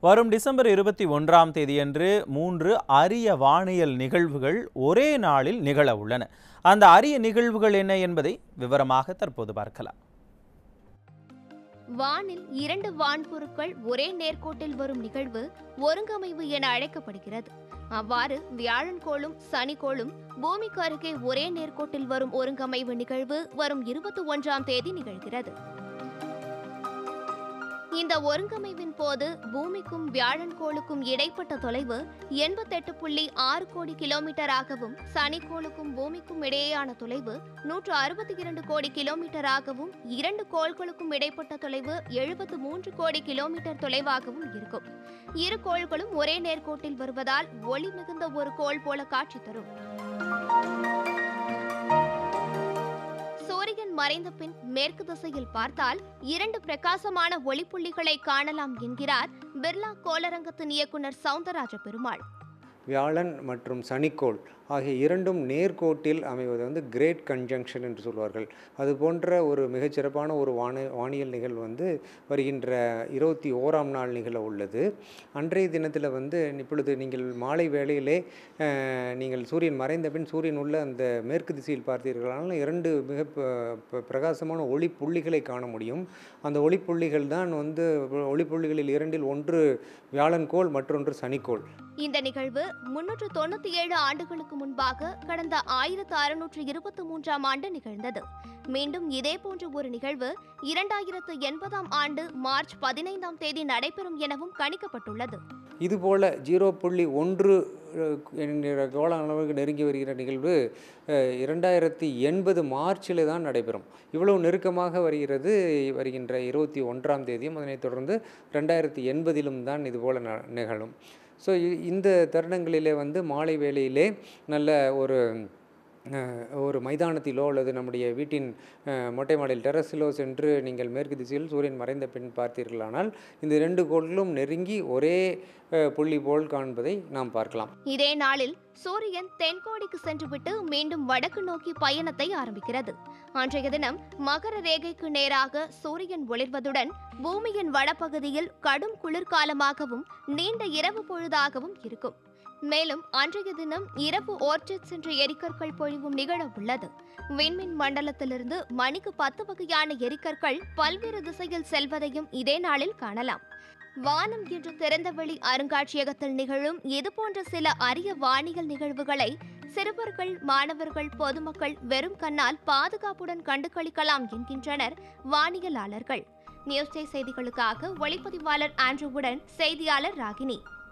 வரும் டிசம்பர் இருபத்தி ஒன்றாம் தேதியன்று மூன்று அரிய வானியல் நிகழ்வுகள் ஒரே நாளில் நிகழ உள்ளன அந்த அரிய நிகழ்வுகள் என்ன என்பதை விவரமாக தற்போது பார்க்கலாம் வானில் இரண்டு வான்பொருட்கள் ஒரே நேர்கோட்டில் வரும் நிகழ்வு ஒருங்கமைவு என அழைக்கப்படுகிறது அவ்வாறு வியாழன் கோளும் சனி கோளும் பூமிக்கு அருகே ஒரே நேர்கோட்டில் வரும் ஒருங்கமைவு நிகழ்வு வரும் இருபத்தி ஒன்றாம் தேதி நிகழ்கிறது இந்த ஒருங்கமைவின் போது பூமிக்கும் வியாழன் கோளுக்கும் இடைப்பட்ட தொலைவு எண்பத்தெட்டு புள்ளி ஆறு கோடி கிலோமீட்டராகவும் சனிக்கோளுக்கும் பூமிக்கும் இடையேயான தொலைவு நூற்று அறுபத்தி இரண்டு கோடி கிலோமீட்டராகவும் இரண்டு கோள்களுக்கும் இடைப்பட்ட தொலைவு எழுபத்து மூன்று கோடி கிலோமீட்டர் தொலைவாகவும் இருக்கும் இரு கோள்களும் ஒரே நேர்கோட்டில் வருவதால் ஒளி மிகுந்த ஒரு கோள் போல காட்சி தரும் சூரியன் மறைந்த பின் மேற்கு திசையில் பார்த்தால் இரண்டு பிரகாசமான ஒளிப்புள்ளிகளை காணலாம் என்கிறார் பிர்லா கோளரங்கத்தின் இயக்குனர் சவுந்தரராஜ பெருமாள் வியாழன் மற்றும் சனிக்கோள் ஆகிய இரண்டும் நேர்கோட்டில் அமைவது வந்து கிரேட் கன்ஜங்ஷன் என்று சொல்வார்கள் அது போன்ற ஒரு மிகச்சிறப்பான ஒரு வான வானியல் நிகழ்வு வந்து வருகின்ற இருபத்தி ஓராம் நாள் நிகழ உள்ளது அன்றைய தினத்தில் வந்து இப்பொழுது நீங்கள் மாலை வேளையிலே அஹ், நீங்கள் சூரியன் மறைந்த பின் சூரியன் உள்ள அந்த மேற்கு திசையில் பார்த்தீர்களானால் இரண்டு மிக ப- ப- பிரகாசமான ஒளி புள்ளிகளை காண முடியும் அந்த ஒளி புள்ளிகள் தான் வந்து ஒளி புள்ளிகளில் இரண்டில் ஒன்று வியாழன் கோள் மற்றொன்று சனிக்கோள் இந்த நிகழ்வு முன்னூற்று தொண்ணூத்தி ஏழு ஆண்டுகளுக்கு முன்பாக கடந்த ஆயிரத்து அறுநூற்று இருபத்தி மூன்றாம் ஆண்டு நிகழ்ந்தது மீண்டும் இதே போன்ற ஒரு நிகழ்வு இரண்டாயிரத்து எண்பதாம் ஆண்டு மார்ச் பதினைந்தாம் தேதி நடைபெறும் எனவும் கணிக்கப்பட்டுள்ளது இதுபோல் ஜீரோ புள்ளி ஒன்று அஹ், என்கிற கோள அளவுக்கு நெருங்கி வருகிற நிகழ்வு அஹ், இரண்டாயிரத்தி எண்பது மார்ச்சில் தான் நடைபெறும் இவ்வளவு நெருக்கமாக வருகிறது வருகின்ற இருபத்தி ஒன்றாம் தேதியும் அதனைத் தொடர்ந்து ரெண்டாயிரத்தி எண்பதிலும் தான் இதுபோல் ந நிகழும் ஸோ இந்த தருணங்களிலே வந்து மாலை வேளையிலே நல்ல ஒரு அஹ், ஒரு மைதானத்திலோ அல்லது நம்முடைய வீட்டின் அஹ், மொட்டை மாடியில் டெரஸிலோ சென்று நீங்கள் மேற்கு திசையில் சூரியன் மறைந்த பின் பார்த்தீர்களானால் இந்த இரண்டு கோள்களும் நெருங்கி ஒரே அஹ், புள்ளி போல் காண்பதை நாம் பார்க்கலாம் இதே நாளில் சூரியன் தென்கோடிக்கு சென்றுவிட்டு மீண்டும் வடக்கு நோக்கி பயணத்தை ஆரம்பிக்கிறது அன்றைய தினம் மகர ரேகைக்கு நேராக சூரியன் ஒளிர்வதுடன் பூமியின் வடபகுதியில் கடும் குளிர்காலமாகவும் நீண்ட இரவு பொழுதாகவும் இருக்கும் மேலும் அன்றைய தினம் இரவு ஓர்ச்சட் சென்ற எரிக்கற்கள் பொழிவும் நிகழ உள்ளது விண்மீன் மண்டலத்திலிருந்து மணிக்கு பத்து வகையான எரிக்கற்கள் பல்வேறு திசையில் செல்வதையும் இதே நாளில் காணலாம் வானம் என்ற திறந்தவெளி அருங்காட்சியகத்தில் நிகழும் இதுபோன்ற சில அரிய வானியல் நிகழ்வுகளை சிறுவர்கள் மாணவர்கள் பொதுமக்கள் வெறும் கண்ணால் பாதுகாப்புடன் கண்டு களிக்கலாம் என்கின்றனர் வானியலாளர்கள் நியூஸ் டே செய்திகளுக்காக ஒளிப்பதிவாளர் ஆண்ட்ரூவுடன் செய்தியாளர் ராகினி